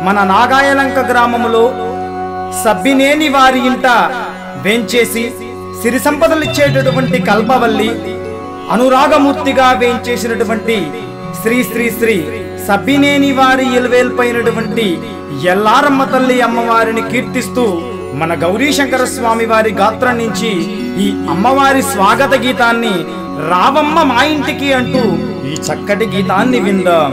మన నాగాయలంక గ్రామములో సబ్బినేని వారి ఇంట వేంచేసి సిరి సంపదలిచ్చేటటువంటి కల్పవల్లి అనురాగమూర్తిగా వేంచేసినటువంటి శ్రీ శ్రీ శ్రీ సబ్బినేని వారి ఇలవేల్పైనటువంటి ఎల్లారమ్మ తల్లి అమ్మవారిని కీర్తిస్తూ మన గౌరీశంకర స్వామి వారి గాత్రం నుంచి ఈ అమ్మవారి స్వాగత గీతాన్ని రావమ్మ మా ఇంటికి అంటూ ఈ చక్కటి గీతాన్ని విందాం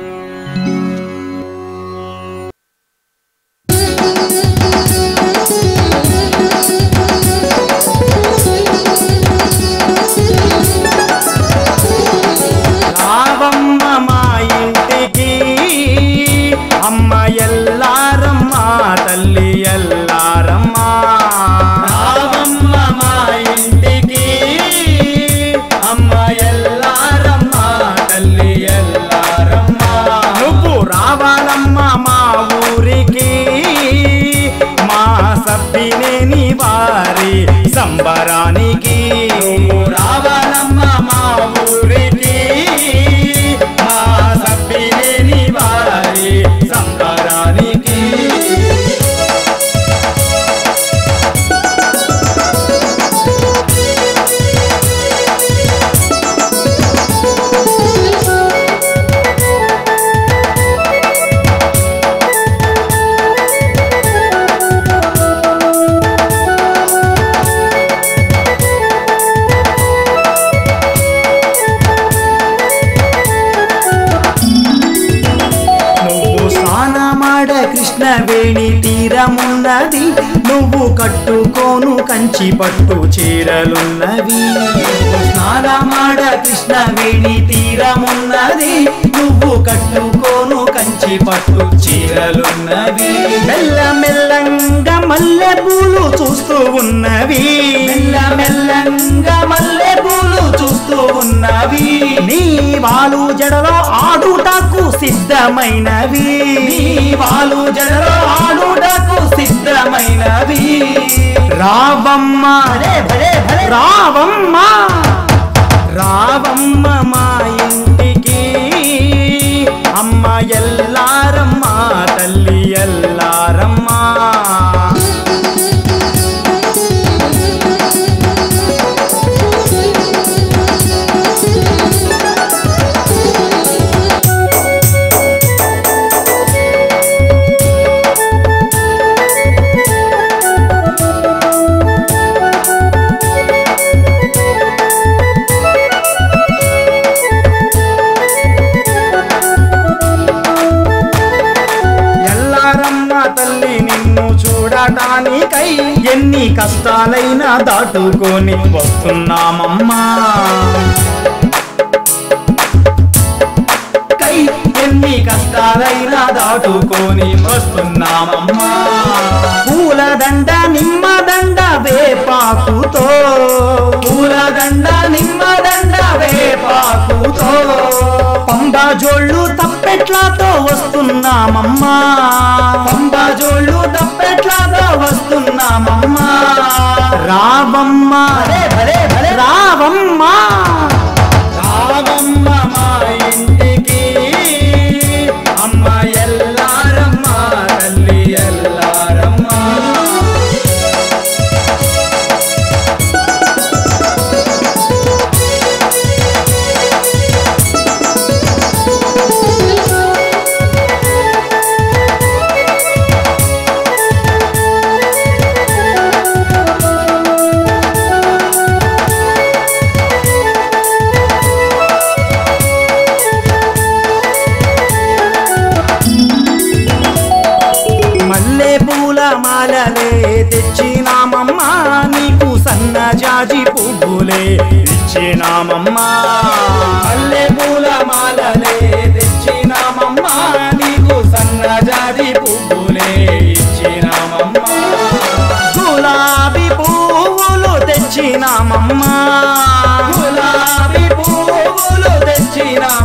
రావమ్మ మా ఇంటికి అమ్మ ఎల్లారమ్మ తల్లి ఎల్లారమ్మ రావమ్మ మా ఇంటికి అమ్మ ఎల్లారమ్మ తల్లి ఎల్లారమ్మ నువ్వు రావాలమ్మ మా ఊరికి మా సబ్బినేని వారి సంబరానికి నువ్వు రావాలమ్మ మా ఊరికి మా సబ్బినేని వారి సంబరానికి నువ్వు స్నానమాడ కృష్ణవేణి తీరమున్నది నువ్వు కట్టుకోను కంచి పట్టు చీరలున్నవి నువ్వు స్నానమాడ కృష్ణవేణి తీరమున్నది నువ్వు కట్టుకోను కంచి పట్టు చీరలున్నవి మెల్ల మెల్లంగా మల్లె పూలు చూస్తూ ఉన్నవి మెల్ల మెల్లంగా మల్లె పూలు చూస్తూ ఉన్నవి నీ వాలు జడలో ఆడుటకు సిద్ధమైనవి నీ వాలు జడలో ఆడుటకు సిద్ధమైనవి రావమ్మ రావమ్మ రావమ్మ మా ఇంటికి అమ్మ ఎల్లారమ్మ తల్లి ఎల్లారమ్మ ఎల్లారమ్మ తల్లి నిన్ను చూడటానికై ఎన్ని కష్టాలైనా దాటుకొని వస్తున్నామమ్మా కై ఎన్ని కష్టాలైనా దాటుకొని వస్తున్నామమ్మా పూలదండ నిమ్మదండ వేపాకుతో పూలదండ నిమ్మదండ వేపాకుతో పంబా జోళ్ళు తప్పెట్లాతో వస్తున్నామమ్మా పంబా జోళ్ళు తప్పెట్లాతో వస్తున్నామమ్మా రావమ్మ రావమ్మ రావమ్మ మా ఇంటికి అమ్మ ఎల్లారమ్మ తల్లి ఎల్లారమ్మ మల్లె పూల మాలలే తెచ్చినామమ్మా నీకు సన్నజాజి పువ్వులే ఇచ్చినామమ్మా మల్లె పూల మాలలే తెచ్చినామమ్మా నీకు సన్నజాజి పువ్వులే ఇచ్చినామమ్మా గులాబీ పువ్వులు తెచ్చినామమ్మా గులాబీ పువ్వులు తెచ్చినామమ్మా